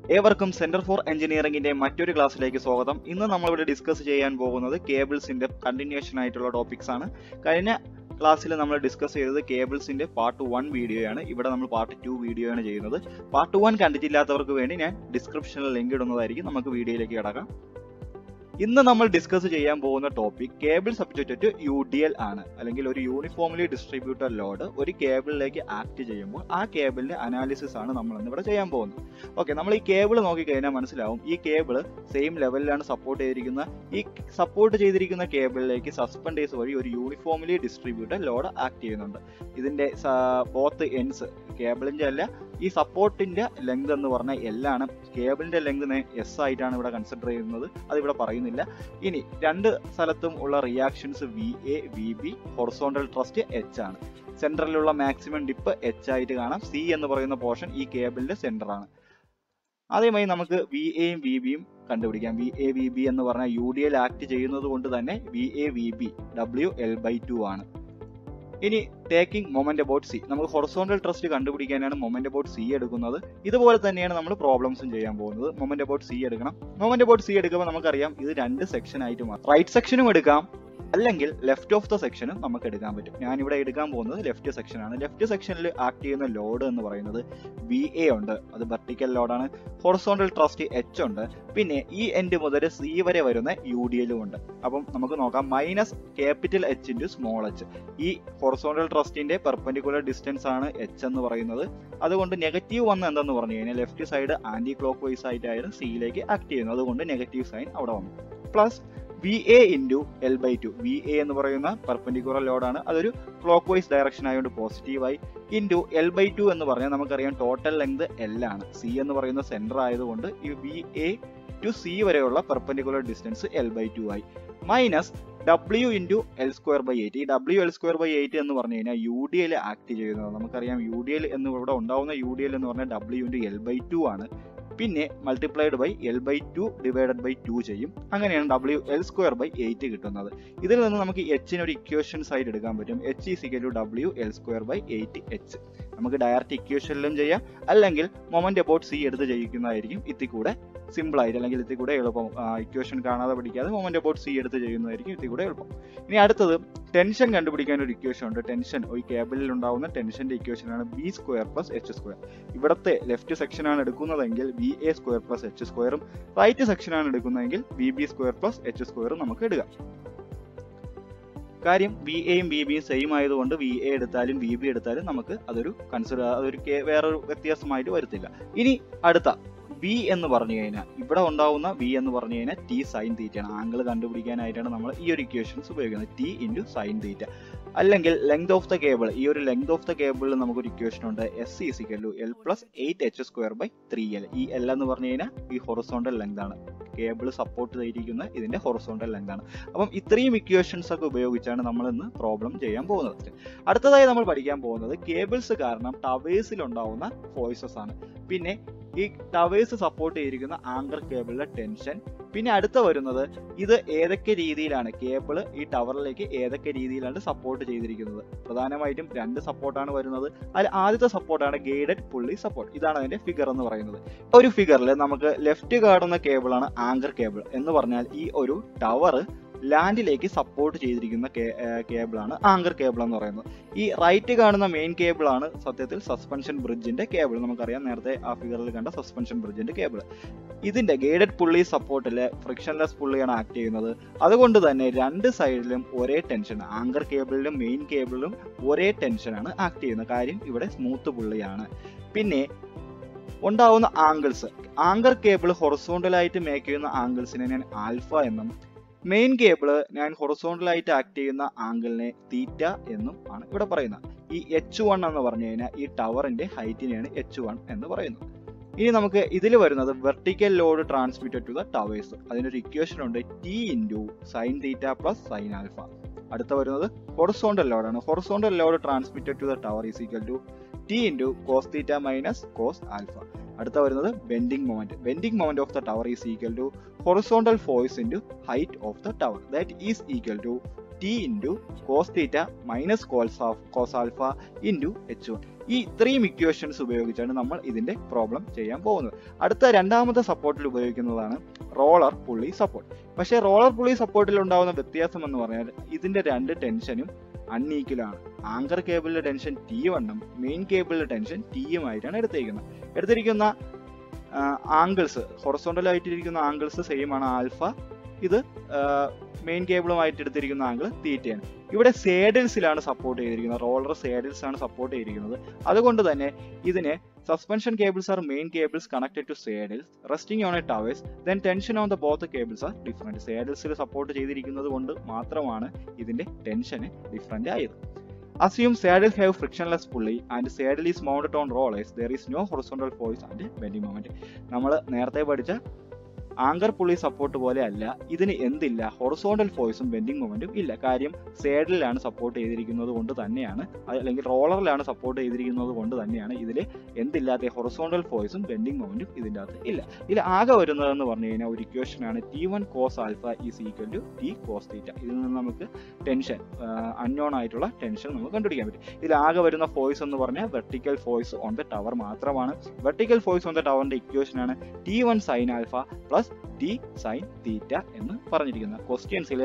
ഏവർക്കും centre for എഞ്ചിനീയറിംഗിന്റെ മറ്റൊരു ക്ലാസ്സിലേക്ക് സ്വാഗതം ഇന്ന് നമ്മളിവിടെ ഡിസ്കസ് ചെയ്യാൻ പോകുന്നത് കേബിൾസിന്റെ കണ്ടിന്യൂഷൻ ആയിട്ടുള്ള ടോപ്പിക്സ് ആണ് കഴിഞ്ഞ ക്ലാസ്സിൽ നമ്മൾ ഡിസ്കസ് ചെയ്തത് കേബിൾസിന്റെ പാർട്ട് വൺ വീഡിയോയാണ് ഇവിടെ നമ്മൾ പാർട്ട് ടു വീഡിയോ ആണ് ചെയ്യുന്നത് പാർട്ട് വൺ കണ്ടിട്ടില്ലാത്തവർക്ക് വേണ്ടി ഞാൻ ഡിസ്ക്രിപ്ഷനിൽ ലിങ്ക് ഇടുന്നതായിരിക്കും നമുക്ക് വീഡിയോയിലേക്ക് കിടക്കാം ഇന്ന് നമ്മൾ ഡിസ്കസ് ചെയ്യാൻ പോകുന്ന topic cable subject to U D L ആണ് അല്ലെങ്കിൽ ഒരു യൂണിഫോംലി ഡിസ്ട്രിബ്യൂട്ടർ ലോഡ് ഒരു കേബിളിലേക്ക് ആക്ട് ചെയ്യുമ്പോൾ ആ കേബിളിന്റെ അനാലിസിസ് ആണ് നമ്മൾ ഇന്ന് ഇവിടെ ചെയ്യാൻ പോകുന്നത് ഓക്കെ നമ്മൾ ഈ കേബിൾ നോക്കിക്കഴിഞ്ഞാൽ മനസ്സിലാവും ഈ കേബിൾ സെയിം ലെവലിലാണ് സപ്പോർട്ട് ചെയ്തിരിക്കുന്ന ഈ സപ്പോർട്ട് ചെയ്തിരിക്കുന്ന കേബിളിലേക്ക് സസ്പെൻഡേഴ്സ് വഴി ഒരു യൂണിഫോംലി ഡിസ്ട്രിബ്യൂട്ടർ ലോഡ് ആക്ട് ചെയ്യുന്നുണ്ട് ഇതിന്റെ ബോത്ത് എൻസ് കേബിളിന്റെ അല്ല ഈ സപ്പോർട്ടിന്റെ ലെങ്ത് എന്ന് പറഞ്ഞാൽ എല്ലാണ് കേബിളിന്റെ ലെങ്ത് എസ് ആയിട്ടാണ് ഇവിടെ കൺസിഡർ ചെയ്യുന്നത് അത് ഇവിടെ പറയുന്നില്ല ഇനി രണ്ട് സ്ഥലത്തും ഉള്ള reactions V A V B horizontal thrust H ആണ് സെൻട്രലിലുള്ള മാക്സിമം ഡിപ്പ് എച്ച് ആയിട്ട് കാണാം സി എന്ന് പറയുന്ന പോർഷൻ ഈ കേബിളിന്റെ സെന്റർ ആണ് ആദ്യമായി നമുക്ക് വി എയും വി ബിയും കണ്ടുപിടിക്കാം വി എ വി ബി എന്ന് പറഞ്ഞാൽ യു ഡി എൽ ആക്ട് ചെയ്യുന്നത് കൊണ്ട് തന്നെ V A V B W L by two ആണ് ഇനി ടേക്കിംഗ് മൊമെന്റ് അബൌട്ട് സി നമുക്ക് ഹൊറസോണ്ടൽ ട്രസ്റ്റ് കണ്ടുപിടിക്കാനാണ് മൊമെന്റ് അബൌട്ട് സി എടുക്കുന്നത് ഇതുപോലെ തന്നെയാണ് നമ്മൾ പ്രോബ്ലംസും ചെയ്യാൻ പോകുന്നത് മൊമെന്റ് അബൌട്ട് സി എടുക്കണം മൊമെന്റ് അബൌട്ട് സി എടുക്കുമ്പോൾ നമുക്കറിയാം ഇത് രണ്ട് സെക്ഷൻ ആയിട്ട് മാറും റൈറ്റ് സെക്ഷനും എടുക്കാം അല്ലെങ്കിൽ ലെഫ്റ്റ് ഓഫ് ദ സെക്ഷനും നമുക്ക് എടുക്കാൻ പറ്റും ഞാൻ ഇവിടെ എടുക്കാൻ പോകുന്നത് ലെഫ്റ്റ് സെക്ഷൻ ആണ് ലെഫ്റ്റ് സെക്ഷനിൽ ആക്ട് ചെയ്യുന്ന ലോഡ് എന്ന് പറയുന്നത് വി എ ഉണ്ട് അത് വെർട്ടിക്കൽ ലോഡാണ് ഹൊറസോണ്ടൽ ട്രസ്റ്റ് എച്ച് ഉണ്ട് പിന്നെ ഈ എൻഡ് മുതൽ സി വരെ വരുന്ന യു ഡി എല്ലും ഉണ്ട് അപ്പം നമുക്ക് നോക്കാം minus capital H into small H ഈ ഹൊറസോണ്ടൽ ട്രസ്റ്റിന്റെ പെർപെൻഡിക്കുലർ ഡിസ്റ്റൻസ് ആണ് എച്ച് എന്ന് പറയുന്നത് അതുകൊണ്ട് നെഗറ്റീവ് വന്ന എന്തെന്ന് പറഞ്ഞു കഴിഞ്ഞാൽ left side anticlockwise ആയിട്ടായിരുന്നു സിയിലേക്ക് ആക്ട് ചെയ്യുന്നത് അതുകൊണ്ട് നെഗറ്റീവ് സൈൻ അവിടെ വന്നു plus V A into L by two V A എന്ന് പറയുന്ന പെർപെൻഡിക്കുലർ ലോഡാണ് അതൊരു ക്ലോക്ക് വൈസ് ഡയറക്ഷൻ ആയതുകൊണ്ട് പോസിറ്റീവായി ഇൻറ്റു എൽ ബൈ ടു എന്ന് പറഞ്ഞാൽ നമുക്കറിയാം ടോട്ടൽ ലെങ്ത് എൽ ആണ് സി എന്ന് പറയുന്ന സെന്റർ ആയതുകൊണ്ട് ഈ വി എ ടു സി വരെയുള്ള perpendicular distance L by two ആയി minus W into L square by eight ഈ W L square by eight എന്ന് പറഞ്ഞു കഴിഞ്ഞാൽ യു ഡി എൽ ആക്ട് ചെയ്യുന്നത് നമുക്കറിയാം യു ഡി എൽ എന്ന് ഇവിടെ ഉണ്ടാവുന്ന യു ഡി എൽ എന്ന് പറഞ്ഞാൽ W into L by two ആണ് പിന്നെ multiplied by L by two divided by two ചെയ്യും അങ്ങനെയാണ് W L square by eight കിട്ടുന്നത് ഇതിൽ നിന്ന് നമുക്ക് എച്ചിന് ഒരു ഇക്വേഷൻസ് ആയിട്ട് എടുക്കാൻ പറ്റും H is equal to W L square by eight H നമുക്ക് ഡയറക്റ്റ് ഇക്വേഷനിലും ചെയ്യാം അല്ലെങ്കിൽ മൊമെന്റ് അബൌട്ട് സി എടുത്ത് ചെയ്യിക്കുന്നതായിരിക്കും ഇത്തി കൂടെ സിമ്പിൾ ആയിട്ട് അല്ലെങ്കിൽ ഇത്തി കൂടെ എളുപ്പം ഇക്വേഷൻ കാണാതെ പഠിക്കാതെ മൊമെന്റ് അബൌട്ട് സി എടുത്ത് ചെയ്യുന്നതായിരിക്കും ഇത്തി കൂടെ എളുപ്പം ഇനി അടുത്തത് ടെൻഷൻ കണ്ടുപിടിക്കാൻ ഒരു ഇക്വേഷൻ ഉണ്ട് ടെൻഷൻ ഈ കേബിളിൽ ഉണ്ടാവുന്ന ടെൻഷന്റെ ഇക്വേഷൻ ആണ് B square plus H square ഇവിടത്തെ ലെഫ്റ്റ് സെക്ഷൻ ആണ് എടുക്കുന്നതെങ്കിൽ B A square plus H സ്ക്വയറും റൈറ്റ് സെക്ഷൻ ആണ് എടുക്കുന്നതെങ്കിൽ B B square plus H സ്ക്വയറും നമുക്ക് എടുക്കാം കാര്യം വി എയും ബി ബിയും സെയിം ആയതുകൊണ്ട് വി എ എടുത്താലും ബി ബി എടുത്താലും നമുക്ക് അതൊരു കൺസിഡർ അതൊരു വേറൊരു വ്യത്യാസമായിട്ട് വരത്തില്ല ഇനി അടുത്ത വി എന്ന് പറഞ്ഞു കഴിഞ്ഞാൽ ഇവിടെ ഉണ്ടാവുന്ന വി എന്ന് പറഞ്ഞു കഴിഞ്ഞാൽ ടി സൈൻ തീറ്റയാണ് ആംഗിൾ കണ്ടുപിടിക്കാനായിട്ടാണ് നമ്മൾ ഈ ഒരു ഇക്വേഷൻസ് ഉപയോഗിക്കുന്നത് ടി ഇൻറ്റു സൈൻ തീറ്റ അല്ലെങ്കിൽ ലെങ്ത് ഓഫ് ദ കേബിൾ ഈ ഒരു ലെങ്ത് ഓഫ് ദ കേബിളിൽ നമുക്കൊരു ഇക്വേഷൻ ഉണ്ട് S is equal to L plus eight H square by three L ഈ എൽ എന്ന് പറഞ്ഞു കഴിഞ്ഞാൽ ഈ ഹൊറസോണ്ടൽ ലെങ്ത് ആണ് കേബിൾ സപ്പോർട്ട് ചെയ്തിരിക്കുന്ന ഇതിന്റെ ഹൊറസോണ്ടൽ ലെങ്ത് ആണ് അപ്പം ഇത്രയും ഇക്വേഷൻസ് ഒക്കെ ഉപയോഗിച്ചാണ് നമ്മൾ ഇന്ന് പ്രോബ്ലം ചെയ്യാൻ പോകുന്നത് അടുത്തതായി നമ്മൾ പഠിക്കാൻ പോകുന്നത് കേബിൾസ് കാരണം ടവേഴ്സിൽ ഉണ്ടാവുന്ന ഫോഴ്സസ് ആണ് പിന്നെ ഈ ടവേഴ്സ് സപ്പോർട്ട് ചെയ്തിരിക്കുന്ന ആങ്കർ കേബിളിലെ ടെൻഷൻ പിന്നെ അടുത്ത വരുന്നത് ഇത് ഏതൊക്കെ രീതിയിലാണ് കേബിൾ ഈ ടവറിലേക്ക് ഏതൊക്കെ രീതിയിലാണ് സപ്പോർട്ട് ചെയ്തിരിക്കുന്നത് പ്രധാനമായിട്ടും രണ്ട് സപ്പോർട്ടാണ് വരുന്നത് അതിൽ ആദ്യത്തെ സപ്പോർട്ടാണ് ഗൈഡഡ് പുള്ളി സപ്പോർട്ട് ഇതാണ് അതിന്റെ ഫിഗർ എന്ന് പറയുന്നത് ഒരു ഫിഗറിൽ നമുക്ക് ലെഫ്റ്റ് കാണുന്ന കേബിളാണ് ആങ്കർ കേബിൾ എന്ന് പറഞ്ഞാൽ ഈ ഒരു ടവർ ലാൻഡിലേക്ക് സപ്പോർട്ട് ചെയ്തിരിക്കുന്ന കേബിളാണ് ആങ്കർ കേബിൾ എന്ന് പറയുന്നത് ഈ റൈറ്റ് കാണുന്ന മെയിൻ കേബിൾ ആണ് സത്യത്തിൽ സസ്പെൻഷൻ ബ്രിഡ്ജിന്റെ കേബിൾ നമുക്കറിയാം നേരത്തെ ആ ഫിഗറിൽ കണ്ട സസ്പെൻഷൻ ബ്രിഡ്ജിന്റെ കേബിൾ ഇതിന്റെ ഗൈഡഡ് പുള്ളി സപ്പോർട്ടില് ഫ്രിക്ഷൻലെസ് പുള്ളിയാണ് ആക്ട് ചെയ്യുന്നത് അതുകൊണ്ട് തന്നെ രണ്ട് സൈഡിലും ഒരേ ടെൻഷൻ ആങ്കർ കേബിളിലും മെയിൻ കേബിളിലും ഒരേ ടെൻഷനാണ് ആക്ട് ചെയ്യുന്നത് കാര്യം ഇവിടെ സ്മൂത്ത് പുള്ളിയാണ് പിന്നെ ഉണ്ടാവുന്ന ആംഗിൾസ് ആങ്കർ കേബിൾ ഹൊറസോണ്ടലായിട്ട് മേക്ക് ചെയ്യുന്ന ആംഗിൾസിനെ ഞാൻ ആൽഫ എന്നും മെയിൻ കേബിള് ഞാൻ ഹൊറസോണ്ടലായിട്ട് ആക്ട് ചെയ്യുന്ന ആംഗിളിനെ തീറ്റ എന്നും ആണ് ഇവിടെ പറയുന്നത് ഈ എച്ച് വൺ എന്ന് പറഞ്ഞു കഴിഞ്ഞാൽ ഈ ടവറിന്റെ ഹൈറ്റിനെയാണ് എച്ച് വൺ എന്ന് പറയുന്നത് ഇനി നമുക്ക് ഇതിൽ വരുന്നത് vertical load transmitted to the towers അതിനൊരു ഇക്വേഷൻ ഉണ്ട് T into sine theta plus sine alpha അടുത്ത വരുന്നത് ഹൊറസോണ്ടൽ ലോഡാണ് horizontal load transmitted to the tower is equal to T into cos theta minus cos alpha അടുത്ത വരുന്നത് bending moment bending moment of the tower is equal to horizontal force into height of the tower that is equal to T into cos theta minus cos cos alpha into H one ഈ ഇത്രയും equations ഉപയോഗിച്ചാണ് നമ്മൾ ഇതിന്റെ problem ചെയ്യാൻ പോകുന്നത് അടുത്ത രണ്ടാമത്തെ സപ്പോർട്ടിൽ ഉപയോഗിക്കുന്നതാണ് റോളർ പുള്ളി സപ്പോർട്ട് പക്ഷേ റോളർ പുള്ളി സപ്പോർട്ടിൽ ഉണ്ടാകുന്ന വ്യത്യാസം എന്ന് പറഞ്ഞാൽ ഇതിന്റെ രണ്ട് ടെൻഷനും അൺഈക്വലാണ് ആങ്കർ കേബിളിലെ ടെൻഷൻ ടി വണ്ണും മെയിൻ കേബിളിലെ ടെൻഷൻ ടിയും ആയിട്ടാണ് എടുത്തിരിക്കുന്നത് എടുത്തിരിക്കുന്ന ആംഗിൾസ് ഹൊറസോണ്ടൽ ആയിട്ടിരിക്കുന്ന ആംഗിൾസ് സെയിം ആണ് ആൽഫ ഇത് മെയിൻ കേബിളുമായിട്ട് എടുത്തിരിക്കുന്ന ആംഗിൾ തീറ്റയാണ് ഇവിടെ സേഡിൽസിലാണ് സപ്പോർട്ട് ചെയ്തിരിക്കുന്നത് റോളർ സേഡിൽസ് ആണ് സപ്പോർട്ട് ചെയ്തിരിക്കുന്നത് അതുകൊണ്ട് തന്നെ ഇതിനെ suspension cables are main cables connected to saddles resting on a towers then tension on the both cables are different സേഡിൽസിൽ സപ്പോർട്ട് ചെയ്തിരിക്കുന്നത് കൊണ്ട് മാത്രമാണ് ഇതിന്റെ ടെൻഷന് ഡിഫറെന്റ് ആയത് Assume saddle have frictionless pulley and saddle is mounted on rollers. There is no horizontal force and bending moment. നമ്മൾ നേരത്തെ പഠിച്ച ആങ്കർ പുള്ളി സപ്പോർട്ട് പോലെ അല്ല ഇതിന് എന്തില്ല ഹൊറിസോണ്ടൽ ഫോഴ്സും ബെൻഡിങ് മൊമെന്റും ഇല്ല കാര്യം സേഡിലാണ് സപ്പോർട്ട് ചെയ്തിരിക്കുന്നത് കൊണ്ട് തന്നെയാണ് അല്ലെങ്കിൽ റോളറിലാണ് സപ്പോർട്ട് ചെയ്തിരിക്കുന്നത് കൊണ്ട് തന്നെയാണ് ഇതിൽ എന്തില്ലാത്ത ഹൊറിസോണ്ടൽ ഫോഴ്സും ബെൻഡിങ് മൊമെന്റും ഇതിൻ്റെ അകത്ത് ഇല്ല ഇതിൽ ആകെ വരുന്നതെന്ന് പറഞ്ഞു കഴിഞ്ഞാൽ ഒരു ഇക്വേഷൻ ആണ് T one cos alpha is equal to T cos theta ഇതിൽ നിന്ന് നമുക്ക് ടെൻഷൻ അൺനോൺ ആയിട്ടുള്ള ടെൻഷൻ നമുക്ക് കണ്ടുപിടിക്കാൻ പറ്റും ഇതിൽ ആകെ വരുന്ന ഫോഴ്സ് എന്ന് പറഞ്ഞാൽ vertical force on the tower മാത്രമാണ് വെർട്ടിക്കൽ ഫോഴ്സ് ഓൺ ദ ടവറിന്റെ ഇക്വേഷൻ ആണ് T one sine alpha plus T sine theta എന്ന് പറഞ്ഞിരിക്കുന്നത് ക്വസ്റ്റ്യൻസിൽ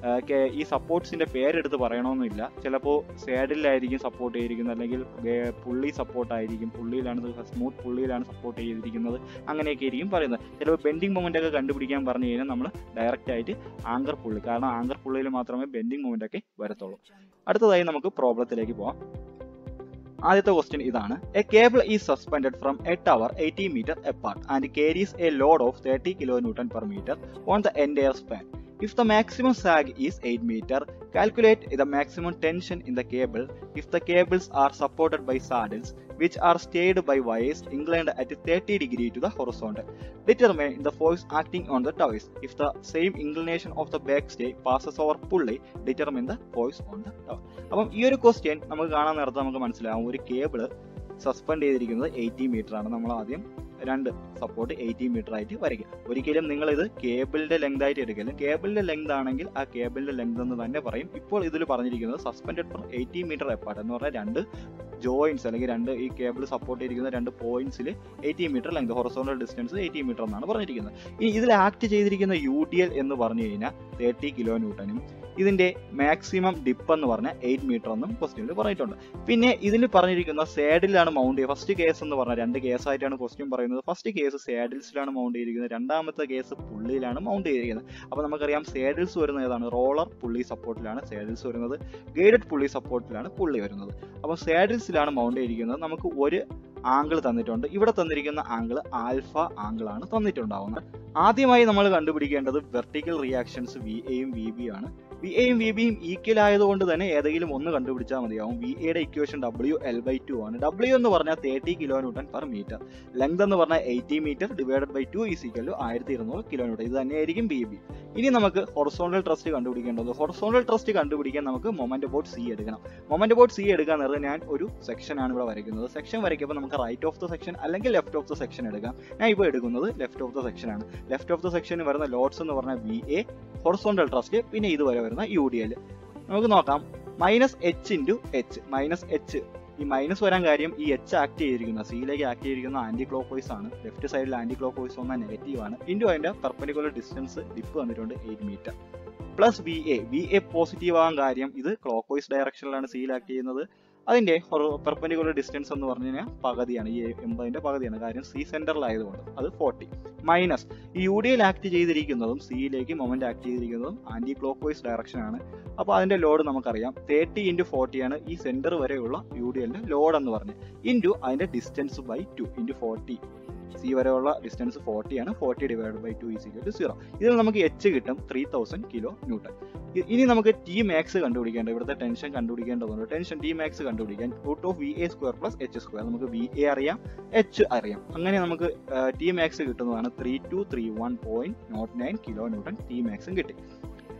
ഈ സപ്പോർട്ട്സിന്റെ പേരെടുത്ത് പറയണമെന്നില്ല ചിലപ്പോൾ സേഡിലായിരിക്കും സപ്പോർട്ട് ചെയ്തിരിക്കുന്നത് അല്ലെങ്കിൽ പുള്ളി സപ്പോർട്ട് ആയിരിക്കും പുള്ളിയിലാണ് സ്മൂത്ത് പുള്ളിയിലാണ് സപ്പോർട്ട് ചെയ്തിരിക്കുന്നത് അങ്ങനെയൊക്കെ ആയിരിക്കും പറയുന്നത് ചിലപ്പോൾ ബെൻഡിങ് മൊമെന്റ് ഒക്കെ കണ്ടുപിടിക്കാൻ പറഞ്ഞു കഴിഞ്ഞാൽ നമ്മൾ ഡയറക്റ്റ് ആയിട്ട് ആങ്കർ പുള്ളി കാരണം ആങ്കർ പുള്ളിയിൽ മാത്രമേ ബെൻഡിങ് മൊമെന്റ് ഒക്കെ വരത്തുള്ളൂ അടുത്തതായി നമുക്ക് പ്രോബ്ലത്തിലേക്ക് പോവാം ആദ്യത്തെ ക്വസ്റ്റ്യൻ ഇതാണ് a cable is suspended from a tower eighty metre apart and carries a load of thirty kilo newton per metre on the entire span If the maximum sag is 8 meter, calculate the maximum tension in the cable if the cables are supported by saddles which are stayed by wires inclined at 30 degree to the horizontal. Determine the force acting on the towers. If the same inclination of the backstay passes over pulley, determine the force on the tower. അപ്പം ഈ ഒരു question നമുക്ക് കാണാൻ നേരത്തെ നമുക്ക് മനസ്സിലാവും ഒരു cable suspend ചെയ്തിരിക്കുന്നത് എയ്റ്റി മീറ്റർ ആണ് നമ്മൾ ആദ്യം രണ്ട് സപ്പോർട്ട് എയ്റ്റി മീറ്റർ ആയിട്ട് വരയ്ക്കുക ഒരിക്കലും നിങ്ങൾ ഇത് കേബിളിന്റെ ലെങ്ത് ആയിട്ട് എടുക്കില്ല കേബിളിന്റെ ലെങ്ത് ആണെങ്കിൽ ആ കേബിളിന്റെ ലെങ്ത് എന്ന് തന്നെ പറയും ഇപ്പോൾ ഇതിൽ പറഞ്ഞിരിക്കുന്നത് suspended from eighty metre apart എന്ന് പറഞ്ഞാൽ രണ്ട് ജോയിന്റ്സ് അല്ലെങ്കിൽ രണ്ട് ഈ കേബിൾ സപ്പോർട്ട് ചെയ്തിരിക്കുന്ന രണ്ട് പോയിന്റ്സിൽ eighty metre length horizontal distance eighty metre എന്നാണ് പറഞ്ഞിരിക്കുന്നത് ഇനി ഇതിൽ ആക്ട് ചെയ്തിരിക്കുന്ന യു ഡി എൽ എന്ന് പറഞ്ഞു കഴിഞ്ഞാൽ തേർട്ടി കിലോ ന്യൂട്ടനും ഇതിന്റെ മാക്സിമം ഡിപ്പ് എന്ന് പറഞ്ഞാൽ എയ്റ്റ് മീറ്റർ എന്നും ക്വസ്റ്റ്യനിൽ പറഞ്ഞിട്ടുണ്ട് പിന്നെ ഇതിൽ പറഞ്ഞിരിക്കുന്ന സാഡിലാണ് മൗണ്ട് ചെയ്യുക ഫസ്റ്റ് കേസ് എന്ന് പറഞ്ഞാൽ രണ്ട് കേസായിട്ടാണ് ക്വസ്റ്റ്യൻ പറയുന്നത് ഫസ്റ്റ് കേസ് സാഡിൽസിലാണ് മൗണ്ട് ചെയ്തിരിക്കുന്നത് രണ്ടാമത്തെ കേസ് പുള്ളിയിലാണ് മൗണ്ട് ചെയ്തിരിക്കുന്നത് അപ്പോൾ നമുക്കറിയാം സാഡിൽസ് വരുന്നത് ഏതാണ് റോളർ പുള്ളി സപ്പോർട്ടിലാണ് സാഡിൽസ് വരുന്നത് ഗൈഡഡ് പുള്ളി സപ്പോർട്ടിലാണ് പുള്ളി വരുന്നത് അപ്പോൾ സാഡിൽസിലാണ് മൗണ്ട് ചെയ്തിരിക്കുന്നത് നമുക്ക് ഒരു ആംഗിൾ തന്നിട്ടുണ്ട് ഇവിടെ തന്നിരിക്കുന്ന ആംഗിൾ ആൽഫ ആംഗിൾ ആണ് തന്നിട്ടുണ്ടാവുന്നത് ആദ്യമായി നമ്മൾ കണ്ടുപിടിക്കേണ്ടത് വെർട്ടിക്കൽ റിയാക്ഷൻസ് വി എയും വി ബി ആണ് വി എയും വി ബിയും ഈക്വൽ ആയതുകൊണ്ട് തന്നെ ഏതെങ്കിലും ഒന്ന് കണ്ടുപിടിച്ചാൽ മതിയാവും വി എയുടെ equation W L by two ആണ് ഡബ്ല്യു എന്ന് പറഞ്ഞാൽ thirty kilo newton per metre length എന്ന് പറഞ്ഞാൽ eighty metre divided by two is equal to ആയിരത്തി ഇരുന്നൂറ് കിലോ ന്യൂട്ടൺ ഇത് തന്നെയായിരിക്കും ബി ബി ഇനി നമുക്ക് ഹൊറസോണ്ടൽ ട്രസ്റ്റ് കണ്ടുപിടിക്കേണ്ടത് ഹൊറസോണ്ടൽ ട്രസ്റ്റ് കണ്ടുപിടിക്കാൻ നമുക്ക് മൊമെന്റ് ബോർഡ് സി എടുക്കണം മൊമെന്റ് ബോർഡ് സി എടുക്കാൻ നേരത്തെ ഞാൻ ഒരു സെക്ഷൻ ആണ് ഇവിടെ വരയ്ക്കുന്നത് സെക്ഷൻ വരയ്ക്കുമ്പോൾ നമുക്ക് റൈറ്റ് ഓഫ് ദ സെക്ഷൻ അല്ലെങ്കിൽ ലെഫ്റ്റ് ഓഫ് ദ സെക്ഷൻ എടുക്കാം ഞാൻ ഇപ്പോൾ എടുക്കുന്നത് ലെഫ്റ്റ് ഓഫ് ദ സെക്ഷൻ ആണ് ലെഫ്റ്റ് ഓഫ് ദ സെക്ഷന് വരുന്ന ലോഡ്സ് എന്ന് പറഞ്ഞാൽ വി എ ഹൊറസോണ്ടൽ ട്രസ്റ്റ് പിന്നെ ഇതുവരെ വരുന്ന യു ഡി എൽ നമുക്ക് നോക്കാം minus H into H minus H ഈ മൈനസ് വരാൻ കാര്യം ഈ എച്ച് ആക്ട് ചെയ്തിരിക്കുന്ന സിയിലേക്ക് ആക്ട് ചെയ്തിരിക്കുന്ന ആന്റി ക്ലോക്ക് വൈസ് ആണ് ലെഫ്റ്റ് സൈഡിൽ ആന്റി ക്ലോക്ക് വൈസ് വന്നാൽ നെഗറ്റീവ് ആണ് ഇൻറ്റു അതിന്റെ പെർപ്പനിക്കുലർ ഡിസ്റ്റൻസ് ഡിപ്പ് വന്നിട്ടുണ്ട് eight metre plus V A V A positive ആകാൻ കാര്യം ഇത് ക്ലോക്ക് വൈസ് ഡയറക്ഷനിലാണ് സിയിൽ ആക്ട് ചെയ്യുന്നത് അതിന്റെ പെർപ്പൻഡിക്കുലർ ഡിസ്റ്റൻസ് എന്ന് പറഞ്ഞു കഴിഞ്ഞാൽ പകുതിയാണ് ഈ എൺപതിന്റെ പകുതിയാണ് കാര്യം സി സെന്ററിലായതുകൊണ്ട് അത് ഫോർട്ടി മൈനസ് ഈ യു ഡി എൽ ആക്ട് ചെയ്തിരിക്കുന്നതും സിയിലേക്ക് മൊമെന്റ് ആക്ട് ചെയ്തിരിക്കുന്നതും ആന്റി ക്ലോക്ക് വൈസ് ഡയറക്ഷൻ ആണ് അപ്പോൾ അതിന്റെ ലോഡ് നമുക്കറിയാം തേർട്ടി ഇൻറ്റു ഫോർട്ടി ആണ് ഈ സെന്റർ വരെയുള്ള യു ഡി എല്ലിന്റെ ലോഡ് എന്ന് പറഞ്ഞ് ഇൻറ്റു അതിന്റെ distance by two into forty C വരെയുള്ള ഡിസ്റ്റൻസ് ഫോർട്ടി ആണ് forty divide by two is equal to zero ഇതിൽ നമുക്ക് എച്ച് കിട്ടും ത്രീ തൗസൻഡ് കിലോ ന്യൂട്ടൺ ഇനി നമുക്ക് ടി മാക്സ് കണ്ടുപിടിക്കേണ്ടത് ഇവിടുത്തെ ടെൻഷൻ കണ്ടുപിടിക്കേണ്ടതുണ്ട് ടെൻഷൻ ടി മാക്സ് കണ്ടുപിടിക്കാൻ root of V A square plus H square നമുക്ക് വി എ അറിയാം എച്ച് അറിയാം അങ്ങനെ നമുക്ക് ടി മാക്സ് കിട്ടുന്നതാണ് three two three one point nought nine kilo newton T മാക്സും കിട്ടി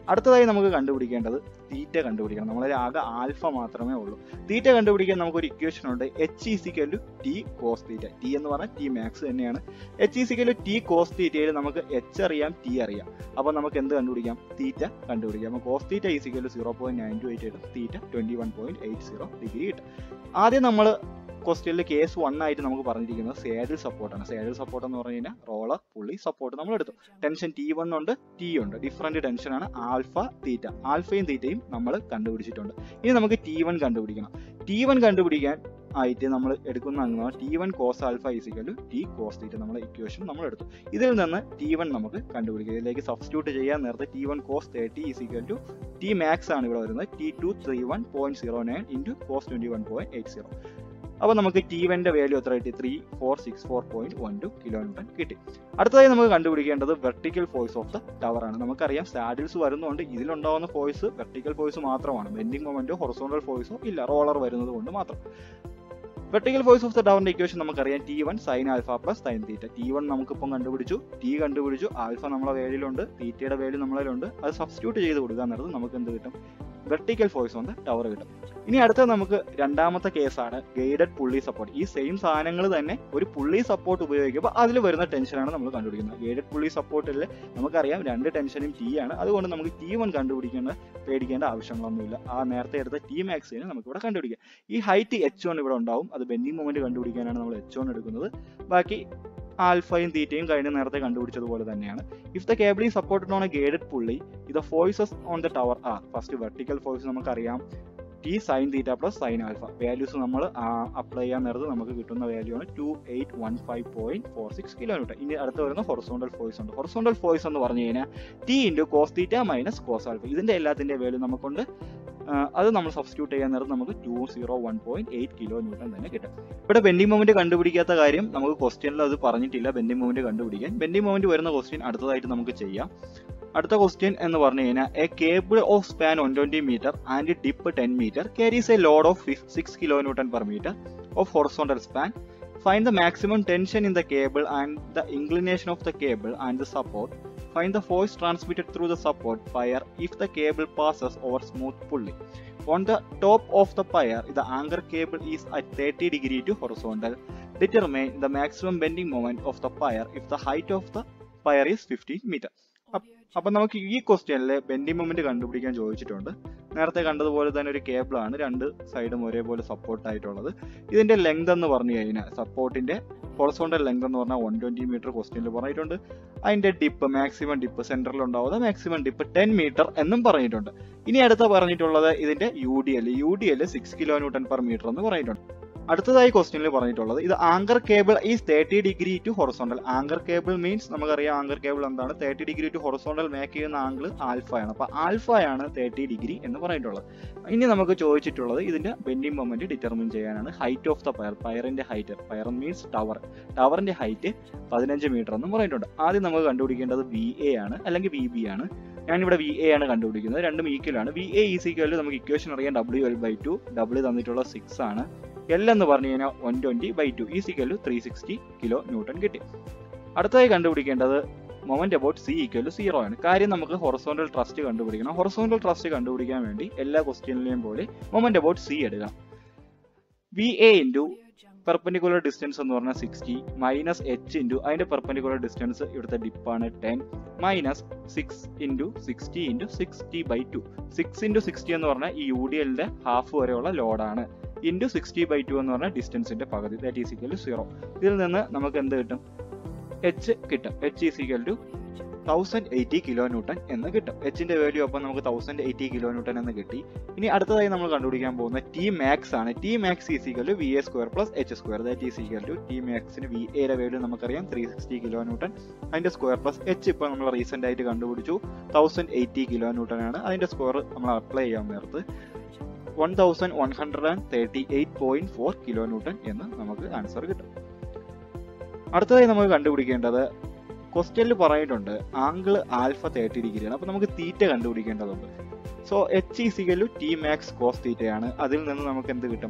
അടുത്തതായി നമുക്ക് കണ്ടുപിടിക്കേണ്ടത് തീറ്റ കണ്ടുപിടിക്കണം നമ്മളതിൽ ആകെ ആൽഫ മാത്രമേ ഉള്ളൂ തീറ്റ കണ്ടുപിടിക്കാൻ നമുക്കൊരു ഇക്വേഷൻ ഉണ്ട് H is equal to T cos theta T എന്ന് പറഞ്ഞാൽ ടി മാക്സ് തന്നെയാണ് എച്ച് ഈസിക്കൽ ടി കോസ് തീറ്റയിൽ നമുക്ക് എച്ച് അറിയാം ടി അറിയാം അപ്പോൾ നമുക്ക് എന്ത് കണ്ടുപിടിക്കാം തീറ്റ കണ്ടുപിടിക്കാം അപ്പോൾ cos theta is equal zero point nine two eight ഇടും theta twenty one point eight zero degree കിട്ടും ആദ്യം നമ്മൾ ക്വസ്റ്റ്യനിൽ കേസ് വൺ ആയിട്ട് നമുക്ക് പറഞ്ഞിരിക്കുന്നത് സേഡിൽ സപ്പോർട്ടാണ് സേഡിൽ സപ്പോർട്ട് എന്ന് പറഞ്ഞു കഴിഞ്ഞാൽ റോളർ പുള്ളി സപ്പോർട്ട് നമ്മൾ എടുത്തു ടെൻഷൻ ടി വൺ ഉണ്ട് ടി ഉണ്ട് ഡിഫറെന്റ് ടെൻഷനാണ് ആൽഫ തീറ്റ ആൽഫയും തീറ്റയും നമ്മൾ കണ്ടുപിടിച്ചിട്ടുണ്ട് ഇനി നമുക്ക് ടി വൺ കണ്ടുപിടിക്കണം ടി വൺ കണ്ടുപിടിക്കാൻ ആയിട്ട് നമ്മൾ എടുക്കുന്ന അങ്ങനെ T one cos alpha is equal T cos theta നമ്മൾ ഇക്വേഷൻ നമ്മൾ എടുത്തു ഇതിൽ നിന്ന് ടി വൺ നമുക്ക് കണ്ടുപിടിക്കുക ഇതിലേക്ക് സബ്സ്റ്റിറ്റ്യൂട്ട് ചെയ്യാൻ നേരത്തെ T one cos thirty is equal to T max ആണ് ഇവിടെ വരുന്നത് T two three one point zero nine into cos twenty one point eight zero അപ്പോൾ നമുക്ക് ടി വന്റെ വാല്യൂ എത്ര കിട്ടി three four six four point one two kilo newton കിട്ടി അടുത്തതായി നമുക്ക് കണ്ടുപിടിക്കേണ്ടത് vertical force of the tower ആണ് നമുക്കറിയാം സാഡിൽസ് വരുന്നതുകൊണ്ട് ഇതിലുണ്ടാവുന്ന ഫോഴ്സ് വെർട്ടിക്കൽ ഫോഴ്സ് മാത്രമാണ് ബെൻഡിങ് മൊമെന്റോ ഹൊറസോണ്ടൽ ഫോഴ്സോ ഇല്ല റോളർ വരുന്നത് കൊണ്ട് മാത്രം വെർട്ടിക്കൽ ഫോഴ്സ് ഓഫ് ദ ടവറിന്റെ ഇക്വേഷൻ നമുക്കറിയാം T one sine alpha plus sine theta T one നമുക്കിപ്പം കണ്ടുപിടിച്ചു ടി കണ്ടുപിടിച്ചു ആൽഫ നമ്മളെ വേലിയിലുണ്ട് തീറ്റയുടെ വേലി നമ്മളിലുണ്ട് അത് സബ്സ്റ്റിറ്റ്യൂട്ട് ചെയ്ത് കൊടുക്കുക എന്നത് നമുക്ക് എന്ത് കിട്ടും vertical force on the tower കിട്ടും ഇനി അടുത്ത നമുക്ക് രണ്ടാമത്തെ കേസാണ് ഗൈഡഡ് പുള്ളി സപ്പോർട്ട് ഈ സെയിം സാധനങ്ങൾ തന്നെ ഒരു പുള്ളി സപ്പോർട്ട് ഉപയോഗിക്കുമ്പോൾ അതിൽ വരുന്ന ടെൻഷനാണ് നമ്മൾ കണ്ടുപിടിക്കുന്നത് ഗൈഡഡ് പുള്ളി സപ്പോർട്ടിൽ നമുക്കറിയാം രണ്ട് ടെൻഷനും ടി ആണ് അതുകൊണ്ട് നമുക്ക് ടി വൺ കണ്ടുപിടിക്കേണ്ട പേടിക്കേണ്ട ആവശ്യങ്ങളൊന്നുമില്ല ആ നേരത്തെ എടുത്ത ടി മാക്സിനെ നമുക്ക് ഇവിടെ കണ്ടുപിടിക്കാം ഈ ഹൈറ്റ് എച്ച് വൺ ഇവിടെ ഉണ്ടാവും അത് ബെൻഡിങ് മൊമെന്റ് കണ്ടുപിടിക്കാനാണ് നമ്മൾ എച്ച് വൺ എടുക്കുന്നത് ബാക്കി ആൽഫയും തീറ്റയും കഴിഞ്ഞ നേരത്തെ കണ്ടുപിടിച്ചതുപോലെ തന്നെയാണ് if the cable is supported on a guided pulley ഇത് forces on the tower are first vertical force നമുക്കറിയാം T sine theta plus sine alpha values നമ്മൾ അപ്ലൈ ചെയ്യാൻ നേരത്ത് നമുക്ക് കിട്ടുന്ന വാല്യൂ ആണ് two eight one five point four six kilometre ഇനി അടുത്ത് വരുന്ന ഹൊറസോണ്ടൽ ഫോഴ്സ് ഉണ്ട് ഹൊറസോണ്ടൽ ഫോഴ്സ് എന്ന് പറഞ്ഞു കഴിഞ്ഞാൽ T into cos theta minus cos alpha ഇതിന്റെ എല്ലാത്തിന്റെ വാല്യൂ നമുക്കുണ്ട് അത് നമ്മൾ സബ്സ്റ്റിറ്റ്യൂട്ട് ചെയ്യാൻ നേരത്ത് നമുക്ക് two zero one point eight kilo newton തന്നെ കിട്ടും ഇവിടെ ബെൻഡിങ് മൊമെന്റ് കണ്ടുപിടിക്കാത്ത കാര്യം നമുക്ക് ക്വസ്റ്റ്യനിൽ അത് പറഞ്ഞിട്ടില്ല ബെൻഡിങ് മൊമെന്റ് കണ്ടുപിടിക്കാൻ ബെൻഡിങ് മൊമെന്റ് വരുന്ന ക്വസ്റ്റ്യൻ അടുത്തതായിട്ട് നമുക്ക് ചെയ്യാം അടുത്ത ക്വസ്റ്റ്യൻ എന്ന് പറഞ്ഞു കഴിഞ്ഞാൽ a cable of span one twenty metre and dip ten metre carries a load of six kilo newton per metre of horizontal span find the maximum tension in the cable and the inclination of the cable and the support find the force transmitted through the support pier if the cable passes over smooth pulley On the top of the pyre, the anchor cable is at 30 degree to horizontal. Determine the maximum bending moment of the pyre if the height of the pyre is 15 meter. അപ്പൊ നമുക്ക് ഈ ക്വസ്റ്റ്യനിൽ bending moment കണ്ടുപിടിക്കാൻ ചോദിച്ചിട്ടുണ്ട് നേരത്തെ കണ്ടതുപോലെ തന്നെ ഒരു കേബിൾ ആണ് രണ്ട് സൈഡും ഒരേപോലെ സപ്പോർട്ട് ആയിട്ടുള്ളത് ഇതിന്റെ ലെങ്ത് എന്ന് പറഞ്ഞു കഴിഞ്ഞാൽ സപ്പോർട്ടിന്റെ ഹൊറസോണ്ടൽ ലെങ്ത് എന്ന് പറഞ്ഞാൽ വൺ ട്വന്റി മീറ്റർ ക്വസ്റ്റ്യനിൽ പറഞ്ഞിട്ടുണ്ട് അതിന്റെ ഡിപ്പ് മാക്സിമം ഡിപ്പ് സെന്ററിൽ ഉണ്ടാവുന്ന മാക്സിമം ഡിപ്പ് ടെൻ മീറ്റർ എന്നും പറഞ്ഞിട്ടുണ്ട് ഇനി അടുത്ത പറഞ്ഞിട്ടുള്ളത് ഇതിന്റെ U D L U D L six kilo newton per metre എന്ന് പറഞ്ഞിട്ടുണ്ട് അടുത്തതായി ക്വസ്റ്റ്യനിൽ പറഞ്ഞിട്ടുള്ളത് ഇത് anchor cable is thirty degree to horizontal anchor cable means നമുക്കറിയാം ആങ്കർ കേബിൾ എന്താണ് thirty degree to horizontal make ചെയ്യുന്ന ആംഗിൾ ആൽഫയാണ് അപ്പൊ ആൽഫയാണ് തേർട്ടി ഡിഗ്രി എന്ന് പറഞ്ഞിട്ടുള്ളത് ഇനി നമുക്ക് ചോദിച്ചിട്ടുള്ളത് ഇതിന്റെ ബെൻഡിങ് മൊമെന്റ് ഡിറ്റർമിൻ ചെയ്യാനാണ് ഹൈറ്റ് ഓഫ് ദ പയർ പയറിന്റെ ഹൈറ്റ് പയർ മീൻസ് ടവർ ടവറിന്റെ ഹൈറ്റ് പതിനഞ്ച് മീറ്റർ എന്നും പറഞ്ഞിട്ടുണ്ട് ആദ്യം നമുക്ക് കണ്ടുപിടിക്കേണ്ടത് വി എ ആണ് അല്ലെങ്കിൽ വി ബി ആണ് ഞാനിവിടെ വി എ ആണ് കണ്ടുപിടിക്കുന്നത് രണ്ടും ഈക്വലാണ് വി എ ഈസിക്കൽ നമുക്ക് ഇക്വേഷൻ അറിയാം W L by two W തന്നിട്ടുള്ള സിക്സ് ആണ് എൽ എന്ന് പറഞ്ഞു കഴിഞ്ഞാൽ one twenty by two is equal three sixty kilo newton കിട്ടി അടുത്തതായി കണ്ടുപിടിക്കേണ്ടത് moment about C equal to zero ആണ് കാര്യം നമുക്ക് ഹൊറസോണ്ടൽ ട്രസ്റ്റ് കണ്ടുപിടിക്കണം ഹൊറസോണ്ടൽ ട്രസ്റ്റ് കണ്ടുപിടിക്കാൻ വേണ്ടി എല്ലാ ക്വസ്റ്റ്യനിലെയും പോലെ മൊമെന്റ് അബൌട്ട് സി എടുക്കാം V A into perpendicular distance എന്ന് പറഞ്ഞാൽ സിക്സ്റ്റി മൈനസ് എച്ച് ഇൻറ്റു അതിന്റെ പെർപ്പൻഡിക്കുലർ ഡിസ്റ്റൻസ് ഇവിടുത്തെ ഡിപ്പാണ് ten minus six into sixty into sixty by two six into sixty എന്ന് പറഞ്ഞാൽ ഈ യു ഡി എല്ലിന്റെ ഹാഫ് വരെയുള്ള ലോഡാണ് ഇൻറ്റു സിക്സ്റ്റി ബൈ ടു എന്ന് പറഞ്ഞാൽ ഡിസ്റ്റൻസിന്റെ പകുതി that is equal to zero ഇതിൽ നിന്ന് നമുക്ക് എന്ത് കിട്ടും എച്ച് കിട്ടും H is equal to thousand eighty kilo newton എന്ന് കിട്ടും എച്ചിന്റെ വാല്യൂ അപ്പം നമുക്ക് തൗസൻഡ് എയ്റ്റി കിലോ ന്യൂട്ടൺ എന്ന് കിട്ടി ഇനി അടുത്തതായി നമ്മൾ കണ്ടുപിടിക്കാൻ പോകുന്ന ടി മാക്സ് ആണ് T max is equal to V A square plus H square that is equal to T മാക്സിന് വി എയുടെ വാല്യൂ നമുക്കറിയാം ത്രീ സിക്സ്റ്റി കിലോ ന്യൂട്ടൺ അതിന്റെ സ്ക്വയർ പ്ലസ് എച്ച് ഇപ്പോൾ നമ്മൾ റീസെന്റ് ആയിട്ട് കണ്ടുപിടിച്ചു തൗസൻഡ് എയ്റ്റി കിലോ ന്യൂട്ടൺ ആണ് അതിന്റെ സ്ക്വയർ നമ്മൾ അപ്ലൈ ചെയ്യാൻ നേരത്ത് one thousand one hundred and thirty eight point four kilo newton എന്ന് നമുക്ക് ആൻസർ കിട്ടും അടുത്തതായി നമുക്ക് കണ്ടുപിടിക്കേണ്ടത് ക്വസ്റ്റ്യനിൽ പറഞ്ഞിട്ടുണ്ട് ആംഗിൾ ആൽഫ തേർട്ടി ഡിഗ്രിയാണ് അപ്പൊ നമുക്ക് തീറ്റ കണ്ടുപിടിക്കേണ്ടതുണ്ട് so H is equal T max cos തീറ്റയാണ് അതിൽ നിന്ന് നമുക്ക് എന്ത് കിട്ടും ടി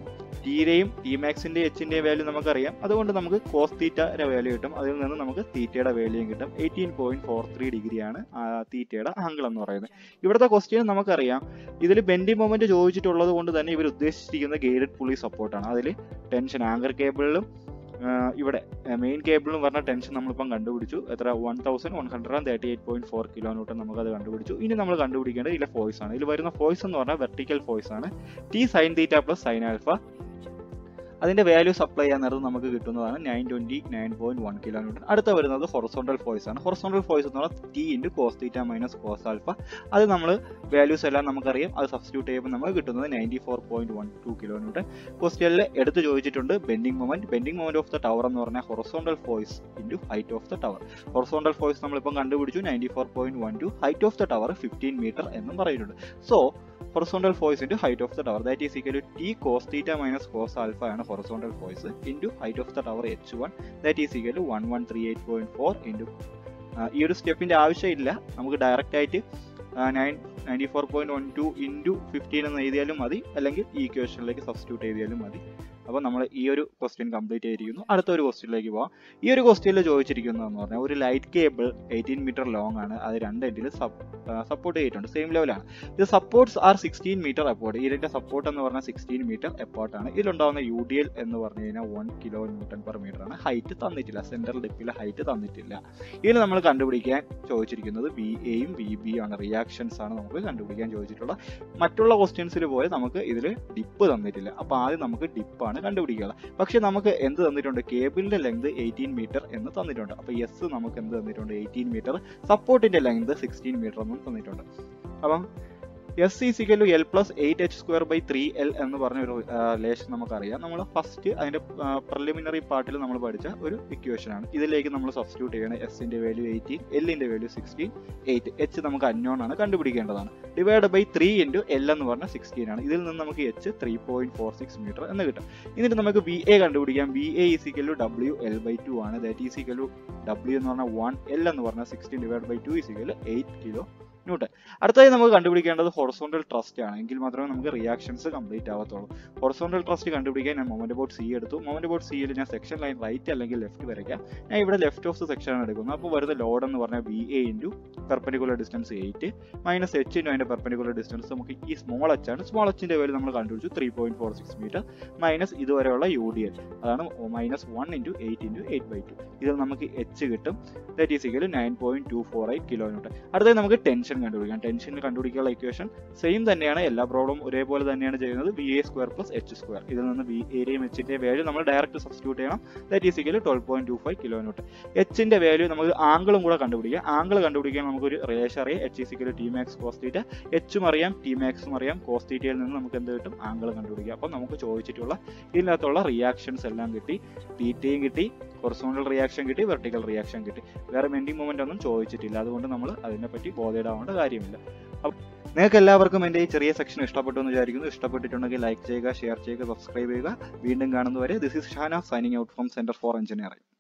ടിയുടെയും ടി മാക്സിന്റെ എച്ചിന്റെയും വാല്യൂ നമുക്കറിയാം അതുകൊണ്ട് നമുക്ക് കോസ് തീറ്റയുടെ വാല്യൂ കിട്ടും അതിൽ നിന്ന് നമുക്ക് തീറ്റയുടെ വാല്യൂയും കിട്ടും എയ്റ്റീൻ പോയിന്റ് ഫോർ ത്രീ ഡിഗ്രിയാണ് തീറ്റയുടെ ആംഗിൾ എന്ന് പറയുന്നത് ഇവിടുത്തെ ക്വസ്റ്റ്യൻ നമുക്കറിയാം ഇതിൽ ബെൻഡി മൊമെന്റ് ചോദിച്ചിട്ടുള്ളത് കൊണ്ട് തന്നെ ഇവർ ഉദ്ദേശിച്ചിരിക്കുന്ന ഗൈഡഡ് പുള്ളി സപ്പോർട്ടാണ് അതിൽ ടെൻഷൻ ആങ്കർ കേബിളിലും ഇവിടെ മെയിൻ കേബിളിലും പറഞ്ഞ ടെൻഷൻ നമ്മളിപ്പം കണ്ടുപിടിച്ചു എത്ര one thousand one hundred and thirty eight point four kilo newton നമുക്കത് കണ്ടുപിടിച്ചു ഇനി നമ്മൾ കണ്ടുപിടിക്കേണ്ടത് ഇതിലെ ഫോഴ്സ് ആണ് ഇതിൽ വരുന്ന ഫോഴ്സ് എന്ന് പറഞ്ഞാൽ വെർട്ടിക്കൽ ഫോഴ്സ് ആണ് T sine theta plus sine alpha അതിന്റെ വാല്യൂ സപ്ലൈ ചെയ്യാൻ നേരത്ത് നമുക്ക് കിട്ടുന്നതാണ് nine twenty nine point one kilo newton അടുത്ത വരുന്നത് ഹൊറസോണ്ടൽ ഫോഴ്സ് ആണ് ഹൊറസോണ്ടൽ ഫോഴ്സ് എന്ന് പറഞ്ഞാൽ T into cos theta minus cos alpha അത് നമ്മൾ വാല്യൂസ് എല്ലാം നമുക്കറിയാം അത് സബ്സ്റ്റിറ്റ്യൂട്ട് ചെയ്യുമ്പോൾ നമുക്ക് കിട്ടുന്നത് ninety four point one two kilo newton ക്വസ്റ്റ്യനിൽ എടുത്ത് ചോദിച്ചിട്ടുണ്ട് bending moment bending moment of the tower എന്ന് പറഞ്ഞാൽ horizontal force into height of the tower horizontal force നമ്മളിപ്പം കണ്ടുപിടിച്ചു ninety four point one two height of the tower fifteen metre എന്നും പറയുന്നുണ്ട് so horizontal force into height of the tower that is equal to t cos theta minus cos alpha ആണ് horizontal force into height of the tower h1 that is equal to 1138.4 into ഈ ഒരു സ്റ്റെപ്പിന്റെ ആവശ്യമില്ല നമുക്ക് direct ആയിട്ട് nine ninety four point one two into fifteen എന്ന് എഴുതിയാലും മതി അല്ലെങ്കിൽ ഈ ഇക്വേഷനിലേക്ക് സബ്സ്റ്റിറ്റ്യൂട്ട് ചെയ്താലും മതി അപ്പോൾ നമ്മൾ ഈ ഒരു ക്വസ്റ്റ്യൻ കംപ്ലീറ്റ് ചെയ്തിരിക്കുന്നു അടുത്ത ഒരു ക്വസ്റ്റ്യനിലേക്ക് പോവാം ഈ ഒരു ക്വസ്റ്റ്യനിൽ ചോദിച്ചിരിക്കുന്നതെന്ന് പറഞ്ഞാൽ ഒരു light cable eighteen metre long ആണ് അത് രണ്ട് എൻഡിൽ സപ്പോർട്ട് ചെയ്തിട്ടുണ്ട് സെയിം ലെവലാണ് ഇത് supports are sixteen metre apart ഇതിന്റെ സപ്പോർട്ട് എന്ന് പറഞ്ഞാൽ സിക്സ്റ്റീൻ മീറ്റർ എപ്പോർട്ട് ആണ് ഇതിലുണ്ടാകുന്ന യു ഡി എൽ എന്ന് പറഞ്ഞു കഴിഞ്ഞാൽ one kilo newton per metre ആണ് ഹൈറ്റ് തന്നിട്ടില്ല സെൻട്രൽ ഡിപ്പിലെ ഹൈറ്റ് തന്നിട്ടില്ല ഇതിൽ നമ്മൾ കണ്ടുപിടിക്കാൻ ചോദിച്ചിരിക്കുന്നത് വി എയും വി ബി ആണ് റിയാക്ഷൻസ് ആണ് നമുക്ക് കണ്ടുപിടിക്കാൻ ചോദിച്ചിട്ടുള്ള മറ്റുള്ള ക്വസ്റ്റ്യൻസിൽ പോലെ നമുക്ക് ഇതിൽ ഡിപ്പ് തന്നിട്ടില്ല അപ്പൊ ആദ്യം നമുക്ക് ഡിപ്പാണ് കണ്ടുപിടിക്കുക പക്ഷെ നമുക്ക് എന്ത് തന്നിട്ടുണ്ട് കേബിളിന്റെ ലെങ്ത് എയ്റ്റീൻ മീറ്റർ എന്ന് തന്നിട്ടുണ്ട് അപ്പൊ എസ് നമുക്ക് എന്ത് തന്നിട്ടുണ്ട് എയ്റ്റീൻ മീറ്റർ സപ്പോർട്ടിന്റെ ലെങ്ത് സിക്സ്റ്റീൻ മീറ്റർ എന്നും തന്നിട്ടുണ്ട് അപ്പം S is equal L plus eight H square by three L എന്ന് പറഞ്ഞ ഒരു ലേഷൻ നമുക്കറിയാം നമ്മൾ ഫസ്റ്റ് അതിന്റെ പ്രിലിമിനറി പാർട്ടിൽ നമ്മൾ പഠിച്ച ഒരു ഇക്വേഷൻ ആണ് ഇതിലേക്ക് നമ്മൾ സബ്സ്റ്റിറ്റ്യൂട്ട് ചെയ്യണം എസിന്റെ വാല്യൂ എയ്റ്റീൻ എല്ലിന്റെ വാല്യൂ സിക്സ്റ്റീൻ എയ്റ്റ് എച്ച് നമുക്ക് അന്നോൺ ആണ് കണ്ടുപിടിക്കേണ്ടതാണ് divide by three into L എന്ന് പറഞ്ഞാൽ സിക്സ്റ്റീൻ ആണ് ഇതിൽ നിന്ന് നമുക്ക് H three point four six metre എന്ന് കിട്ടും എന്നിട്ട് നമുക്ക് വി എ കണ്ടുപിടിക്കാം V A is equal W L by two ആണ് ദാറ്റ് ഈസിക്കൽ ഡബ്ല്യു എന്ന് പറഞ്ഞാൽ വൺ എൽ എന്ന് പറഞ്ഞാൽ sixteen divide by two is equal eight kilo newton അടുത്തതായി നമുക്ക് കണ്ടുപിടിക്കേണ്ടത് ഹൊറസോണ്ടൽ ട്രസ്റ്റ് ആണ് എങ്കിൽ മാത്രമേ നമുക്ക് റിയാക്ഷൻസ് കംപ്ലീറ്റ് ആവത്തുള്ളൂ ഹൊറസോണ്ടൽ ട്രസ്റ്റ് കണ്ടുപിടിക്കാൻ ഞാൻ മൊമെന്റ് ബോർഡ് സി എടുത്തു മൊമെന്റ് ബോർഡ് സിയിൽ ഞാൻ സെക്ഷൻ ലൈൻ റൈറ്റ് അല്ലെങ്കിൽ ലെഫ്റ്റ് വരയ്ക്കാം ഞാൻ ഇവിടെ ലെഫ്റ്റ് ഓഫ് ദ സെക്ഷൻ ആണ് എടുക്കുന്നത് അപ്പോൾ വരുന്ന ലോഡ് എന്ന് പറഞ്ഞാൽ V A into perpendicular distance eight minus H into അതിന്റെ പെർപ്പനിക്കുലർ ഡിസ്റ്റൻസ് നമുക്ക് ഈ സ്മോൾ എച്ച് ആണ് സ്മോൾ എച്ചിന്റെ വാല്യൂ നമ്മൾ കണ്ടുപിടിച്ചു three point four six metre minus ഇതുവരെയുള്ള യു ഡി എൽ അതാണ് minus one into eight into eight by two ഇതിൽ നമുക്ക് എച്ച് കിട്ടും that is equal nine point two four eight kilo newton അടുത്തത് നമുക്ക് ടെൻഷൻ കണ്ടുപിടിക്കാം ടെൻഷൻ കണ്ടുപിടിക്കാനുള്ള ഇക്വേഷൻ സെയിം തന്നെയാണ് എല്ലാ പ്രോബ്ലം ഒരേപോലെ തന്നെയാണ് ചെയ്യുന്നത് V A square plus H square ഇതിൽ നിന്ന് വി എയും എച്ചിന്റെ വാല്യൂ നമ്മൾ ഡയറക്റ്റ് സബ്സ്റ്റിറ്റ്യൂട്ട് ചെയ്യണം that is equal twelve point two five kilo newton എച്ചിന്റെ വാല്യൂ നമുക്ക് ആംഗിളും കൂടെ കണ്ടുപിടിക്കാം ആംഗിൾ കണ്ടുപിടിക്കാൻ നമുക്ക് ഒരു റേഷൻ അറിയാം H is equal T max cos theta എച്ചും അറിയാം ടി മാക്സും അറിയാം കോസ് തീറ്റയിൽ നിന്ന് നമുക്ക് എന്ത് കിട്ടും ആംഗിൾ കണ്ടുപിടിക്കാം അപ്പം നമുക്ക് ചോദിച്ചിട്ടുള്ള ഇതിനകത്തുള്ള റിയാക്ഷൻസ് എല്ലാം കിട്ടി തീറ്റയും കിട്ടി ഹൊറിസോണ്ടൽ റിയാക്ഷൻ കിട്ടി വെർട്ടിക്കൽ റിയാക്ഷൻ കിട്ടി വേറെ മെൻഡിങ് മൊമെന്റ് ഒന്നും ചോദിച്ചിട്ടില്ല അതുകൊണ്ട് നമ്മൾ അതിനെപ്പറ്റി ബോധേടാവേണ്ട കാര്യമില്ല നിങ്ങൾക്ക് എല്ലാവർക്കും എൻ്റെ ഈ ചെറിയ സെക്ഷൻ ഇഷ്ടപ്പെട്ടു എന്ന് വിചാരിക്കുന്നു ഇഷ്ടപ്പെട്ടിട്ടുണ്ടെങ്കിൽ ലൈക്ക് ചെയ്യുക ഷെയർ ചെയ്യുക സബ്സ്ക്രൈബ് ചെയ്യുക വീണ്ടും കാണുന്നവരെ this is Shana signing out from centre for engineering